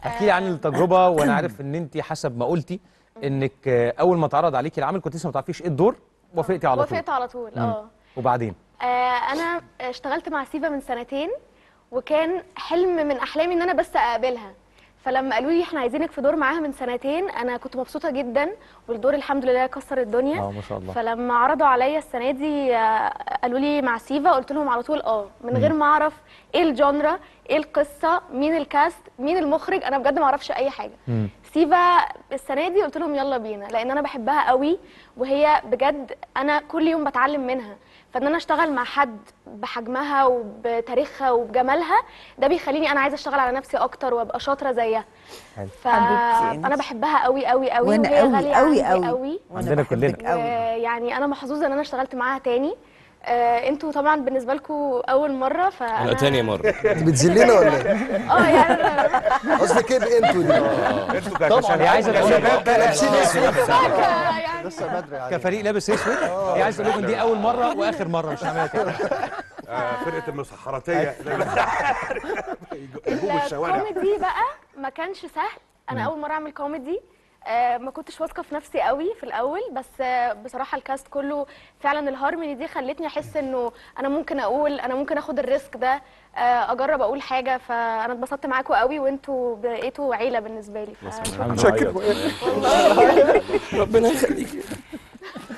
احكي لي عن التجربه وانا عارف ان انت حسب ما قلتي انك آه، اول ما اتعرض عليكي العمل كنت لسه ما تعرفيش ايه الدور وافقتي على طول وافقت على طول مم. اه وبعدين آه، انا اشتغلت مع سيفا من سنتين وكان حلم من احلامي ان انا بس اقابلها فلما قالوا لي احنا عايزينك في دور معاها من سنتين انا كنت مبسوطه جدا والدور الحمد لله كسر الدنيا اه ما شاء الله فلما عرضوا عليا السنه دي آه، قالوا لي مع سيفا قلت لهم على طول اه من غير ما اعرف ايه الجانرا ايه القصه مين الكاست مين المخرج انا بجد ما اعرفش اي حاجه مم. سيفا السنه دي قلت لهم يلا بينا لان انا بحبها قوي وهي بجد انا كل يوم بتعلم منها فان انا اشتغل مع حد بحجمها وبتاريخها وبجمالها ده بيخليني انا عايزه اشتغل على نفسي اكتر وابقى شاطره زيها حلو. حبيبتي فانا انت. بحبها قوي قوي قوي وانا وهي قوي غاليه قوي عندي قوي قوي وانا عندنا بحبك كلنا. قوي يعني انا محظوظه ان انا اشتغلت معاها تاني آه انتوا طبعا بالنسبه لكم اول مره فانا انا تاني مره انت بتذلنا ولا ايه؟ اه يعني أنا- اصل كده انتوا دي انتوا طبعا هي عايزه تقول لك لابسين اسود يعني لسه بدري عليك كفريق لابس اسود هي عايزه تقول لكم دي اول مره واخر مره مش هعملها تاني آه، فرقه المسحراتيه يجوبوا الشوارع الكوميدي بقى ما كانش سهل انا اول مره اعمل كوميدي آه ما كنتش واثقه في نفسي قوي في الاول بس آه بصراحه الكاست كله فعلا الهارموني دي خلتني احس انه انا ممكن اقول انا ممكن اخد الريسك ده آه اجرب اقول حاجه فانا اتبسطت معاكم قوي وانتوا بقيتوا عيله بالنسبه لي ف- شكرا ربنا يخليك